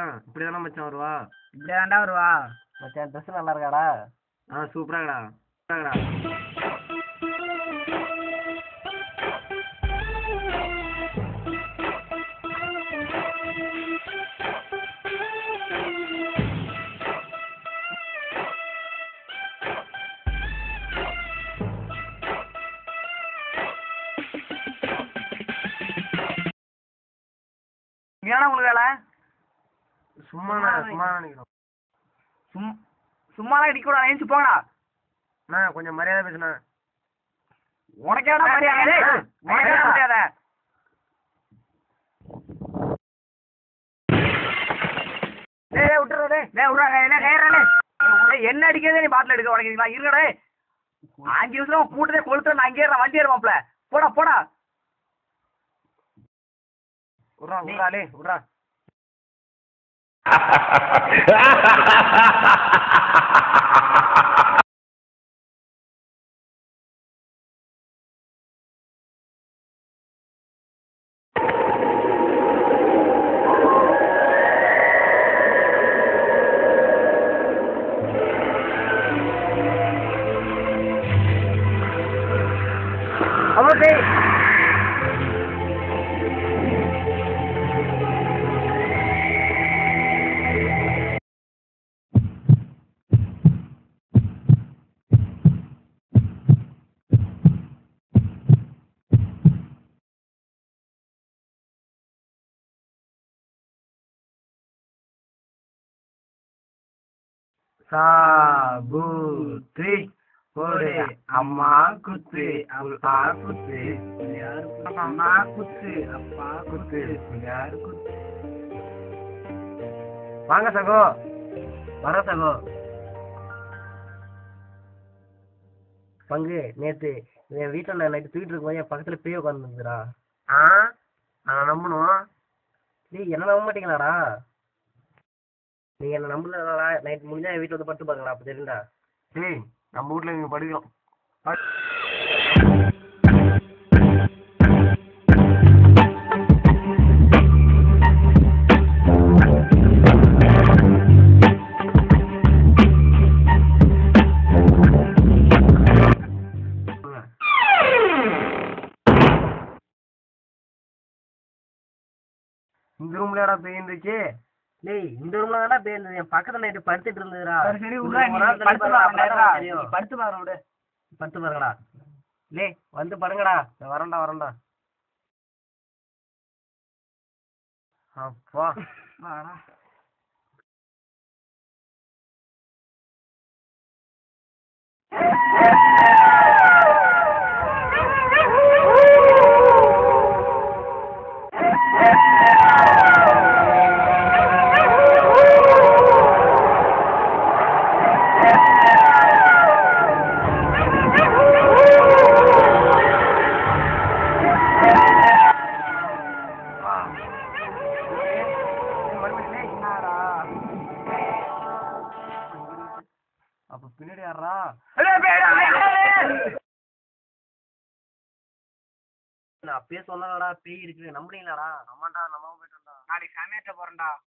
மச்சான் இப்படி தானே மச்சான் வருவா இப்படி தாண்டா வருவா மச்சான் ட்ரெஸ் நல்லா இருக்காடா ஆ சூப்பராகடா சூப்பராகடா என்னடா உங்களுக்கு வேலை சும்மா சும்மா நினைக்கிறோம் சும் சும்மாலாம் இடிக்க கூட எழுந்து போங்கடா அண்ணா கொஞ்சம் மரியாதை பேசுண்ணா உனக்கேடா மரியாதை டேய்? உனக்கேடா மரியாதை டேய் டேய் விட்டுறா டேய் டேய் விட்றா என்ன கயிறா டேய் டேய், என்ன அடிக்கிறதே நீ பாட்டில் எடுக்க உனக்கு இருக்கடா டேய் அஞ்சு நிமிஷம் கூட்டதே கொளுத்து நான் அங்கேயே ஏறுறேன், வண்டி ஏறுவாப்ல போடா போடா விட்றா விட்றா லே விட்றா அவ்வளோ டேய் சாபுத்ரி போடு அம்மா குத்து அப்பா குத்து அம்மா குத்து அப்பா குத்து யாரு குத்து வாங்க சகோ வர சகோ பங்கு நேத்து என் வீட்டுல நான் நைட்டு தூக்கிட்டு இருக்கும்போது என் பக்கத்துல பேய் உட்காந்துருந்துடா ஆ நான் நம்பணும் டேய் என்ன நம்ப மாட்டீங்களாடா நீங்க என்ன நம்பலடா நைட் முடிஞ்சா என் வீட்டுல வந்து படுத்து பாருங்கடா அப்ப தெரியும்டா டேய் நம்ம வீட்ல நீங்க படிக்கிறோம் இந்த ரூம்லடா பேய் இருந்துச்சு டேய் இந்த ரூம்ல தான்டா பேய் இருந்தது என் பக்கத்துல நைட்டு படுத்துட்டு இருந்ததுடா சரி சரி விட்றா ஒரு நாள் நீ தள்ளி படுத்து பாருடா, பாருங்கடா அப்பதான் தெரியும். படுத்து பாருங்க விடு படுத்து பாருங்கடா டேய் வந்து படுங்கடா நான் வரேன்டா வரேன்டா அப்பா வாடா என்னடா அப்ப பின்னாடி யாரா ஏய், பேய், ஏய், ஏய், ஏய். நான் அப்பயே சொன்னலடா பேய் இருக்கு நம்புறீங்களாடா ஆமாண்டா நம்பாம போயிட்டோம்டா நாளைக்கு சமையட்ட போறேன்டா